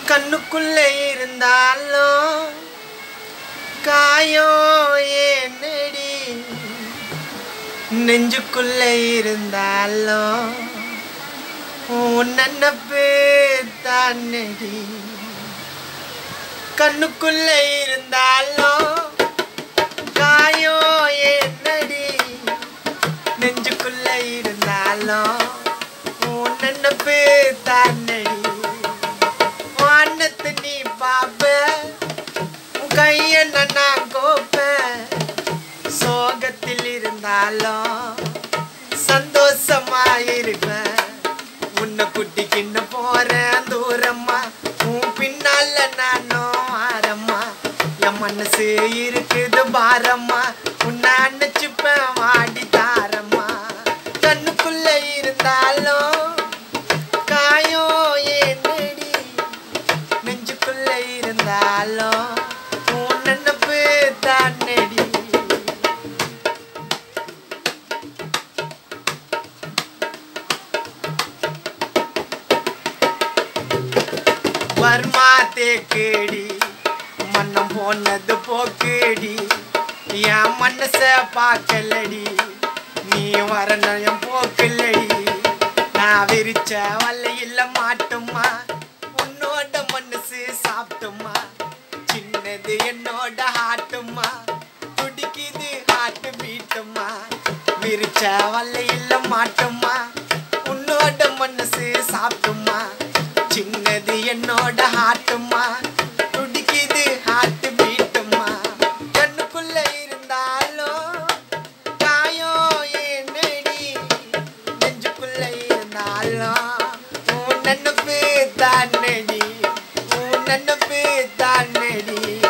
கண்ணுக்குள்ளே இருந்தாலும் காயம் என்னடி நெஞ்சுக்குள்ளே இருந்தாலும் உன் நினப்பு தானடி கண்ணுக்குள்ளே இருந்தாலும் காயம் என்னடி நெஞ்சுக்குள்ளே இருந்தாலும் உன் நினப்பு தானடி வானத்து நீ பாப்ப உன் கைய நான் கோப்பேன் சோகத்தில் இருந்தாலும் சந்தோஷமா இருப்பேன் உன்னை குட்டிக்கின்னு போறேன் தூரம்மா உன் பின்னால நானும் ஆரம்மா என் மனசு இருக்குது பாரம்மா உன்னை அணைச்சுப்பேன் வாடி தாரம்மா கண்ணுக்குள்ள இருந்தாலும் காயம் என்னடி நெஞ்சுக்குள்ள இருந்தாலும் உன் நினப்பு தானடி வர்மா தேக்கடி மன்னம் போனது போக்குடி என் மனச பார்க்கலடி நீ வரணும் என் போக்குலடி நான் விரிச்ச வல்லையில் மாட்டுமா உன்னோட மனசு சாப்பிட்டுமா சின்னது என்னோட ஹாட்டுமா துடிக்குது ஹாட்டு பீட்டுமா விரிச்ச வல்லையில் மாட்டுமா உன்னோட மனசு சாப்பிட்டுமா சின்னது என்னோட ஹாட்டுமா துடிக்குது ஹாட்டு பீட்டுமா கண்ணுக்குள்ள இருந்தாலும் காயம் என்னடி நெஞ்சுக்குள்ள இருந்தாலும் உன் நினப்பு தானடி உன் நினப்பு தானடி